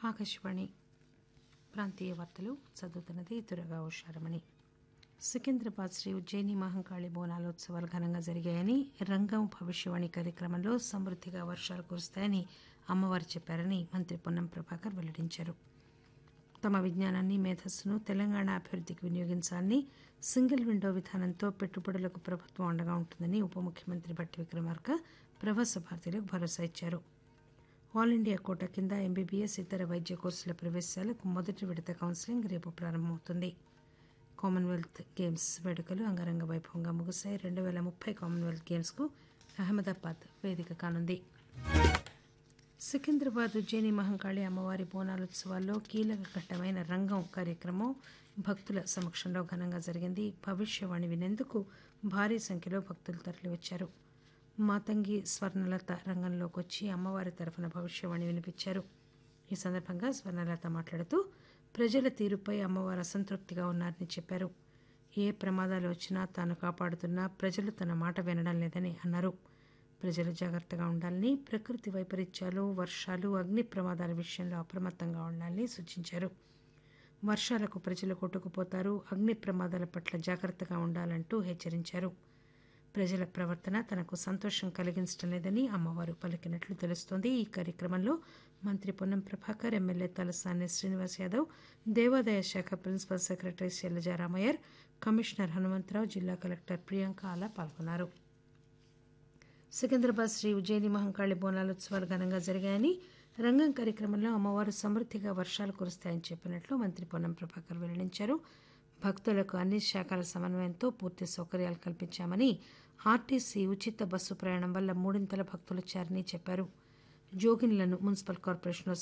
ఆకాశవాణి ప్రాంతీయ వార్తలు చదువుతున్నది దురగా ఉషారమణి సికింద్రాబాద్ శ్రీ ఉజ్జయిని మహంకాళి బోనాలోత్సవాలు ఘనంగా జరిగాయని రంగం భవిష్యవాణి కార్యక్రమంలో సమృద్దిగా వర్షాలు కురుస్తాయని అమ్మవారు చెప్పారని మంత్రి పొన్నం ప్రభాకర్ వెల్లడించారు తమ విజ్ఞానాన్ని మేధస్సును తెలంగాణ అభివృద్దికి వినియోగించాలని సింగిల్ విండో విధానంతో పెట్టుబడులకు ప్రభుత్వం అండగా ఉంటుందని ఉప ముఖ్యమంత్రి భట్టి విక్రమార్క ప్రవాస భారతీయులకు భరోసా ఇచ్చారు ఆల్ ఇండియా కోటా కింద ఎంబీబీఎస్ ఇతర వైద్య కోర్సుల ప్రవేశాలకు మొదటి విడత కౌన్సిలింగ్ రేపు ప్రారంభమవుతుంది కామన్వెల్త్ గేమ్స్ వేడుకలు అంగరంగ వైభవంగా ముగిశాయి రెండు పేల ముప్పై కామన్వెల్త్ గేమ్స్ కు అహ్మదాబాద్ వేదిక కానుంది సికింద్రాబాద్ ఉజ్జయిని మహంకాళి అమ్మవారి బోనాలోత్సవాల్లో కీలక ఘట్టమైన రంగం కార్యక్రమం భక్తుల సమక్షంలో ఘనంగా జరిగింది భవిష్యవాణి వినేందుకు భారీ సంఖ్యలో భక్తులు తరలివచ్చారు మాతంగి స్వర్ణలత రంగంలోకి వచ్చి అమ్మవారి తరఫున భవిష్యవాణి వినిపించారు ఈ సందర్భంగా స్వర్ణలత మాట్లాడుతూ ప్రజల తీరుపై అమ్మవారు అసంతృప్తిగా ఉన్నారని చెప్పారు ఏ ప్రమాదాలు వచ్చినా తాను కాపాడుతున్నా ప్రజలు తన మాట వినడం లేదని అన్నారు ప్రజలు జాగ్రత్తగా ఉండాలని ప్రకృతి వైపరీత్యాలు వర్షాలు అగ్ని ప్రమాదాల విషయంలో అప్రమత్తంగా ఉండాలని సూచించారు వర్షాలకు ప్రజలు కొట్టుకుపోతారు అగ్ని ప్రమాదాల పట్ల జాగ్రత్తగా ఉండాలంటూ హెచ్చరించారు ప్రజల ప్రవర్తన తనకు సంతోషం కలిగించడం లేదని అమ్మవారు పలికినట్లు తెలుస్తోంది ఈ కార్యక్రమంలో మంత్రి పొన్నం ప్రభాకర్ ఎమ్మెల్యే తలసాని శ్రీనివాస్ యాదవ్ దేవాదాయ శాఖ principal secretary Shailaja Ramaiyer commissioner Hanumantharao జిల్లా కలెక్టర్ ప్రియాంక ఆలా పాల్గొన్నారు సికింద్రాబాద్ శ్రీ ఉజ్జయిని మహంకాళి బోనాలోత్సవాలు ఘనంగా జరిగాయని రంగం కార్యక్రమంలో అమ్మవారు సమృద్దిగా వర్షాలు కురుస్తాయని చెప్పినట్లు మంత్రి పొన్నం ప్రభాకర్ వెల్లడించారు భక్తులకు అన్ని శాఖల సమన్వయంతో పూర్తి సౌకర్యాలు కల్పించామని ఆర్టీసీ ఉచిత బస్సు ప్రయాణం వల్ల మూడింతల భక్తులు వచ్చారని చెప్పారు జోగిన్లను మున్సిపల్ కార్పొరేషన్లో